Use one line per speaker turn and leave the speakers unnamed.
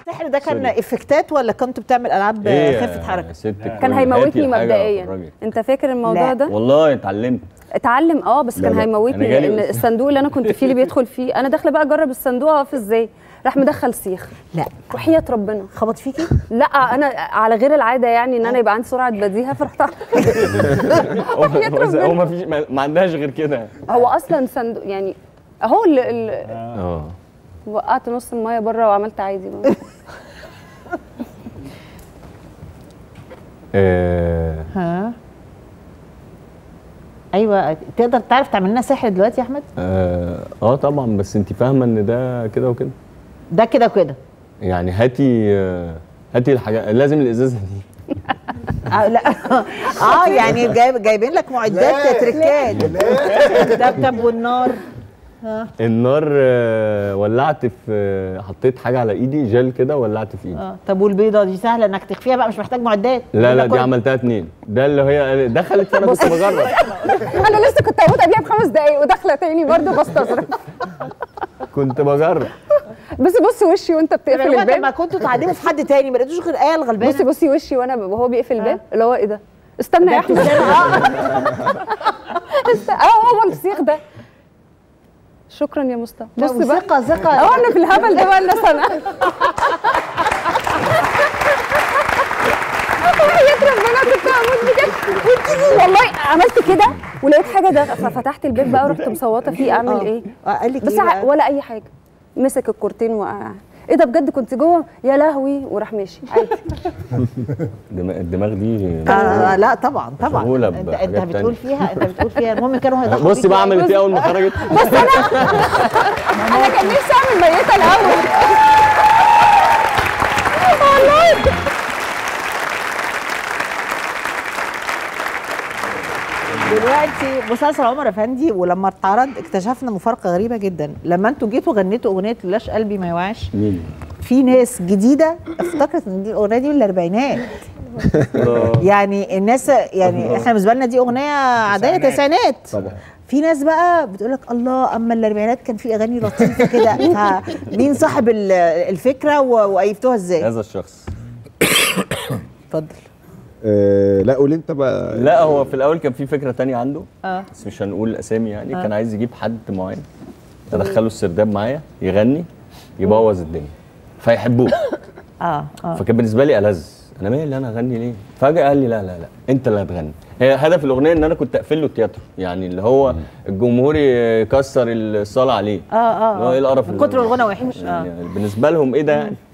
السحر ده كان
سوري.
افكتات ولا كنت بتعمل العاب
إيه
خفه
يا
حركه
ست الكل؟
كان
هاتي
هيموتني
الحاجة
مبدئيا
والراجل.
انت فاكر الموضوع
لا.
ده
والله اتعلمت
اتعلم اه بس
لا،
كان
لا،
هيموتني
أنا جالي
لان
بس-
الصندوق اللي انا كنت فيه اللي بيدخل فيه انا داخله بقى اجرب الصندوق اقف ازاي راح مدخل سيخ
لا
وحياه ربنا
خبط فيكي
لا انا على غير العاده يعني ان انا يبقى عندي سرعه بديهه فرحت
هو
وحياة ربنا.
هو ما فيش ما ما عندهاش غير كده
هو اصلا صندوق يعني اهو اللي اللي
اه
وقعت نص الميه بره وعملت عادي بقى.
آه،
ها ايوه تقدر تعرف تعمل لنا سحر دلوقتي يا احمد
اه آه طبعا بس انت فاهمه ان ده كده وكده
ده كده وكده
يعني هاتي آه، هاتي الحاجه لازم الازازه دي
آه لا اه يعني جايب جايبين لك معدات تركات ده طب والنار
النار آه، ولعت في آه، حطيت حاجه على ايدي جل كده ولعت في ايدي
اه طب والبيضه دي سهله انك تخفيها بقى مش محتاج معدات
لا لا دي
كل-
عملتها اتنين ده اللي هي دخلت فانا كنت بجرب
انا لسه كنت هموت قبلها بخمس دقايق وداخله تاني برضه بستظرف
كنت بجرب
بس بصي وشي وانت بتقفل
طب ما
الباب
كنتوا تعلموا في حد تاني ما لقيتوش غير ايه الغلبانه
بصي بصي وشي وانا ب- وهو بيقفل الباب اللي هو ايه ده استنى يا احمد است- اه هو السيخ ده شكرا يا مصطفى
بص
بص بقى
ثقه ثقه
اه انا في الهبل ده بقى لنا سنه وحياة ربنا كنت هموت بجد والله عملت كده ولقيت حاجه ده ففتحت الباب بقى ورحت مصوته فيه اعمل ايه
آه، قال لك
بس
إيه
ع-
بقى؟
ولا اي حاجه مسك الكورتين وقع ايه ده بجد كنت جوه يا لهوي وراح ماشي عادي
الدماغ, الدماغ دي
آه لا طبعا طبعا
مشغولة
انت, انت
بحاجات
بتقول
تانية.
فيها انت بتقول فيها المهم كانوا هيضحوا
بصي
بيكي
بقى
يعني.
عملت ايه اول ما خرجت
انا كان نفسي اعمل ميته الاول والله
دلوقتي مسلسل عمر افندي ولما اتعرض اكتشفنا مفارقه غريبه جدا لما انتوا جيتوا غنيتوا اغنيه لاش قلبي ما يوعاش
مين
في ناس جديده افتكرت ان دي الاغنيه دي من الاربعينات يعني الناس يعني احنا بالنسبه لنا دي اغنيه عاديه تسعينات
طبعا
في ناس بقى بتقول لك الله اما الاربعينات كان في اغاني لطيفه كده فمين صاحب ال- الفكره و- وايفتوها ازاي؟
هذا الشخص
اتفضل
آه لا قول انت بقى
لا هو في الاول كان في فكره تانية عنده
اه
بس مش هنقول الاسامي يعني كان عايز يجيب حد معين ادخله السرداب معايا يغني يبوظ الدنيا فيحبوه
اه اه
فكان بالنسبه لي ألذ انا مالي انا اغني ليه فجاه قال لي لا لا لا انت اللي هتغني هي هدف الاغنيه ان انا كنت اقفل له التياترو يعني اللي هو الجمهور يكسر الصلاه عليه
اه اه
اللي هو ايه القرف
من
اللي-
كتر الغنى وحش اه
يعني بالنسبه لهم ايه ده يعني